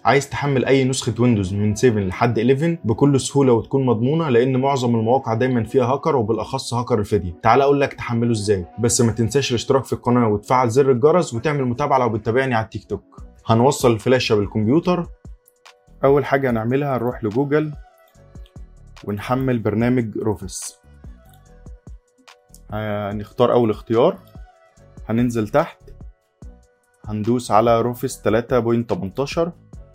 عايز تحمل اي نسخه ويندوز من 7 لحد 11 بكل سهوله وتكون مضمونه لان معظم المواقع دايما فيها هاكر وبالاخص هاكر الفيديو تعال اقول لك تحمله ازاي بس ما تنساش الاشتراك في القناه وتفعل زر الجرس وتعمل متابعه لو بتتابعني على التيك توك هنوصل الفلاشه بالكمبيوتر اول حاجه هنعملها هنروح لجوجل ونحمل برنامج روفس هنختار اول اختيار هننزل تحت هندوس على روفس 3.18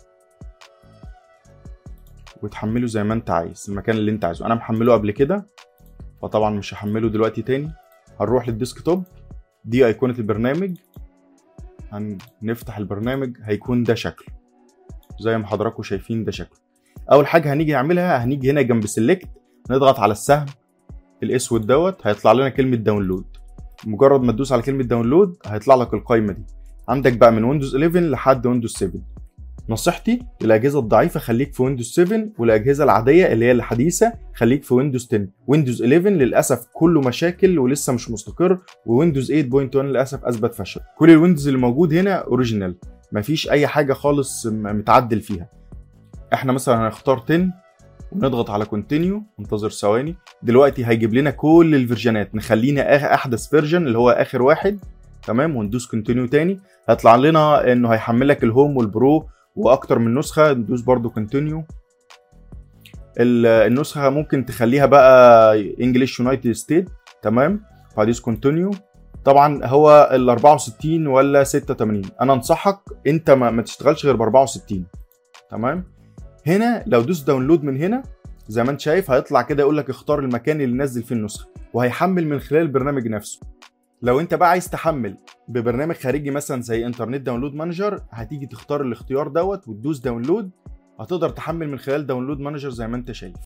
وتحمله زي ما انت عايز المكان اللي انت عايزه انا محمله قبل كده فطبعا مش هحمله دلوقتي تاني هنروح للديسكتوب دي ايقونه البرنامج هنفتح البرنامج هيكون ده شكله زي ما حضراتكم شايفين ده شكله اول حاجه هنيجي نعملها هنيجي هنا جنب سيلكت نضغط على السهم الاسود دوت هيطلع لنا كلمه داونلود مجرد ما تدوس على كلمه داونلود هيطلع لك القائمه دي عندك بقى من ويندوز 11 لحد ويندوز 7 نصيحتي للاجهزه الضعيفه خليك في ويندوز 7 والاجهزه العاديه اللي هي الحديثه خليك في ويندوز 10 ويندوز 11 للاسف كله مشاكل ولسه مش مستقر وويندوز 8.1 للاسف اثبت فشل كل الويندوز اللي موجود هنا اوريجينال مفيش اي حاجه خالص متعدل فيها احنا مثلا هنختار 10 ونضغط على كونتينيو انتظر ثواني دلوقتي هيجيب لنا كل الفيرجنات نخلينا احدث فيرجن اللي هو اخر واحد تمام وندوس كونتينيو تاني هيطلع لنا انه هيحمل لك الهوم والبرو واكتر من نسخه ندوس برضو كونتينيو النسخه ممكن تخليها بقى انجلش يونايتد ستيت تمام فهدوس كونتينيو طبعا هو ال 64 ولا 86 انا انصحك انت ما, ما تشتغلش غير ب 64 تمام هنا لو دوس داونلود من هنا زي ما انت شايف هيطلع كده يقول لك اختار المكان اللي نزل فيه النسخه وهيحمل من خلال البرنامج نفسه لو انت بقى عايز تحمل ببرنامج خارجي مثلا زي انترنت داونلود مانجر هتيجي تختار الاختيار دوت وتدوس داونلود هتقدر تحمل من خلال داونلود مانجر زي ما انت شايف